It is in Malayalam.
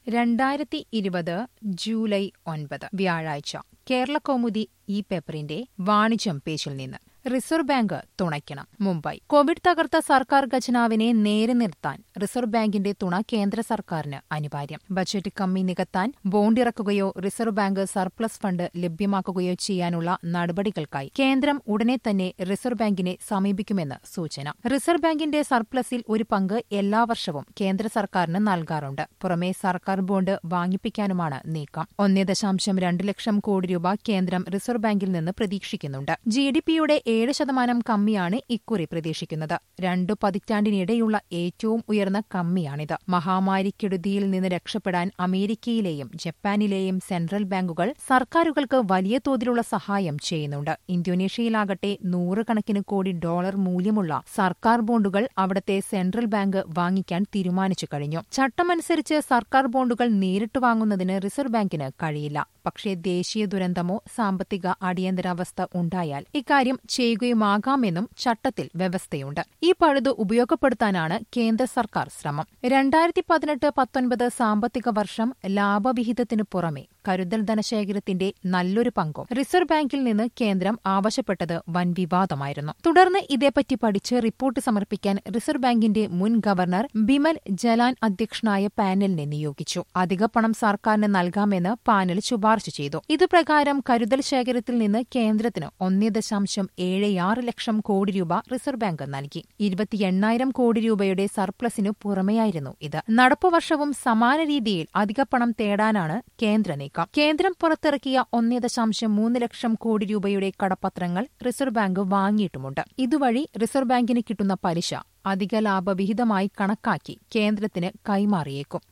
രണ്ടായിരത്തി ഇരുപത് ജൂലൈ ഒൻപത് വ്യാഴാഴ്ച കേരളകൗമുദി ഈ പേപ്പറിന്റെ വാണിജ്യം പേജിൽ നിന്ന് റിസർവ് ബാങ്ക് തുണയ്ക്കണം മുംബൈ കോവിഡ് തകർത്ത സർക്കാർ ഖജനാവിനെ നേരെ നിർത്താൻ റിസർവ് ബാങ്കിന്റെ തുണ കേന്ദ്ര സർക്കാരിന് അനിവാര്യം ബജറ്റ് കമ്മി നികത്താൻ ബോണ്ടിറക്കുകയോ റിസർവ് ബാങ്ക് സർപ്ലസ് ഫണ്ട് ലഭ്യമാക്കുകയോ ചെയ്യാനുള്ള നടപടികൾക്കായി കേന്ദ്രം ഉടനെ തന്നെ റിസർവ് ബാങ്കിനെ സമീപിക്കുമെന്ന് സൂചന റിസർവ് ബാങ്കിന്റെ സർപ്ലസിൽ ഒരു പങ്ക് എല്ലാ വർഷവും കേന്ദ്ര സർക്കാരിന് നൽകാറുണ്ട് പുറമെ സർക്കാർ ബോണ്ട് വാങ്ങിപ്പിക്കാനുമാണ് നീക്കം ഒന്നേ ദശാംശം രണ്ട് ലക്ഷം കോടി രൂപ കേന്ദ്രം റിസർവ് ബാങ്കിൽ നിന്ന് പ്രതീക്ഷിക്കുന്നുണ്ട് ജി ഡി പിയുടെ ഏഴ് ശതമാനം കമ്മിയാണ് ഇക്കുറി പ്രതീക്ഷിക്കുന്നത് രണ്ടു പതിറ്റാണ്ടിനിടെയുള്ള ഏറ്റവും ഉയർന്ന കമ്മിയാണിത് മഹാമാരിക്കെടുതിയിൽ നിന്ന് രക്ഷപ്പെടാൻ അമേരിക്കയിലെയും ജപ്പാനിലെയും സെൻട്രൽ ബാങ്കുകൾ സർക്കാരുകൾക്ക് വലിയ തോതിലുള്ള സഹായം ചെയ്യുന്നുണ്ട് ഇന്തോനേഷ്യയിലാകട്ടെ നൂറുകണക്കിന് കോടി ഡോളർ മൂല്യമുള്ള സർക്കാർ ബോണ്ടുകൾ അവിടത്തെ സെൻട്രൽ ബാങ്ക് വാങ്ങിക്കാൻ തീരുമാനിച്ചു കഴിഞ്ഞു ചട്ടമനുസരിച്ച് സർക്കാർ ബോണ്ടുകൾ നേരിട്ട് വാങ്ങുന്നതിന് റിസർവ് ബാങ്കിന് കഴിയില്ല പക്ഷേ ദേശീയ ദുരന്തമോ സാമ്പത്തിക അടിയന്തരാവസ്ഥ ഉണ്ടായാൽ ഇക്കാര്യം ചെയ്യുകയുമാകാമെന്നും ചട്ടത്തിൽ വ്യവസ്ഥയുണ്ട് ഈ പഴുത് ഉപയോഗപ്പെടുത്താനാണ് കേന്ദ്ര സർക്കാർ ശ്രമം രണ്ടായിരത്തി പതിനെട്ട് പത്തൊൻപത് സാമ്പത്തിക വർഷം ലാഭവിഹിതത്തിനു പുറമെ കരുതൽ ധനശേഖരത്തിന്റെ നല്ലൊരു പങ്കും റിസർവ് ബാങ്കിൽ നിന്ന് കേന്ദ്രം ആവശ്യപ്പെട്ടത് വൻ വിവാദമായിരുന്നു തുടർന്ന് ഇതേപ്പറ്റി പഠിച്ച് റിപ്പോർട്ട് സമർപ്പിക്കാൻ റിസർവ് ബാങ്കിന്റെ മുൻ ഗവർണർ ബിമൽ ജലാൻ അധ്യക്ഷനായ പാനലിനെ നിയോഗിച്ചു അധിക പണം സർക്കാരിന് നൽകാമെന്ന് പാനൽ ശുപാർശ ചെയ്തു ഇതുപ്രകാരം കരുതൽ ശേഖരത്തിൽ നിന്ന് കേന്ദ്രത്തിന് ഒന്നേ ദശാംശം ഏഴ് ആറ് ലക്ഷം കോടി രൂപ റിസർവ് ബാങ്ക് നൽകി ഇരുപത്തി എണ്ണായിരം കോടി രൂപയുടെ സർപ്ലസിനു പുറമെയായിരുന്നു ഇത് നടപ്പുവർഷവും സമാന രീതിയിൽ അധിക പണം തേടാനാണ് കേന്ദ്ര നീക്കം കേന്ദ്രം പുറത്തിറക്കിയ ഒന്നേ ദശാംശം മൂന്ന് ലക്ഷം കോടി രൂപയുടെ കടപ്പത്രങ്ങൾ റിസർവ് ബാങ്ക് വാങ്ങിയിട്ടുമുണ്ട് ഇതുവഴി റിസർവ് ബാങ്കിന് കിട്ടുന്ന പലിശ അധിക ലാഭവിഹിതമായി കണക്കാക്കി കേന്ദ്രത്തിന് കൈമാറിയേക്കും